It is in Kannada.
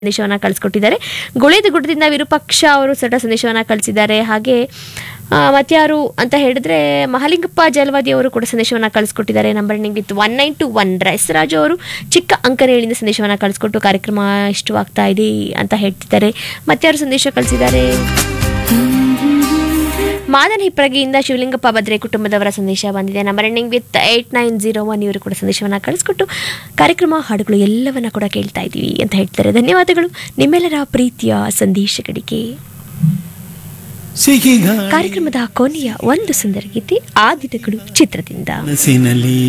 ಸಂದೇಶವನ್ನ ಕಳಿಸ್ಕೊಟ್ಟಿದ್ದಾರೆ ಗುಳೇದ ಗುಡ್ಡದಿಂದ ವಿರೂಪಾಕ್ಷ ಅವರು ಸಟ ಸಂದೇಶವನ್ನ ಕಳಿಸಿದ್ದಾರೆ ಹಾಗೆ ಆ, ಮತ್ಯಾರು ಅಂತ ಹೇಳಿದ್ರೆ ಮಹಾಲಿಂಗಪ್ಪ ಜಲವಾದಿ ಅವರು ಕೂಡ ಸಂದೇಶವನ್ನ ಕಳಿಸ್ಕೊಟ್ಟಿದ್ದಾರೆ number with one nine two one Raju ಅವರು ಚಿಕ್ಕ ಅಂಕನೇಳಿಂದ ಸಂದೇಶವನ್ನ ಕಳಿಸ್ಕೊಟ್ಟು ಕಾರ್ಯಕ್ರಮ ಇಷ್ಟವಾಗ್ತಾ ಇದೆ ಅಂತ ಹೇಳ್ತಿದ್ದಾರೆ ಮತ್ಯಾರು ಸಂದೇಶ ಕಳಿಸಿದ್ದಾರೆ ಮಾದನ್ ಹಿಪ್ಪರಗಿಯಿಂದ ಶಿವಲಿಂಗಪ್ಪ ಭದ್ರೆ ಕುಟುಂಬದವರ ಸಂದೇಶ ಬಂದಿದೆ number ending with eight nine zero one ಇವರು ಕೂಡ ಸಂದೇಶವನ್ನು ಕಳಿಸ್ಕೊಟ್ಟು ಕಾರ್ಯಕ್ರಮ ಹಾಡುಗಳು ಎಲ್ಲವನ್ನ ಕೂಡ ಕೇಳ್ತಾ ಇದ್ದೀವಿ ಅಂತ ಹೇಳ್ತಾರೆ ಧನ್ಯವಾದಗಳು ನಿಮ್ಮೆಲ್ಲರ ಪ್ರೀತಿಯ ಸಂದೇಶಗಳಿಗೆ ಸಿಹಿ ಗಾಳಿ ಕಾರ್ಯಕ್ರಮದ ಕೊನೆಯ ಒಂದು ಸುಂದರ ಗೀತೆ ಆ ದಿನಗಳು ಚಿತ್ರದಿಂದ ಮನಸ್ಸಿನಲ್ಲಿ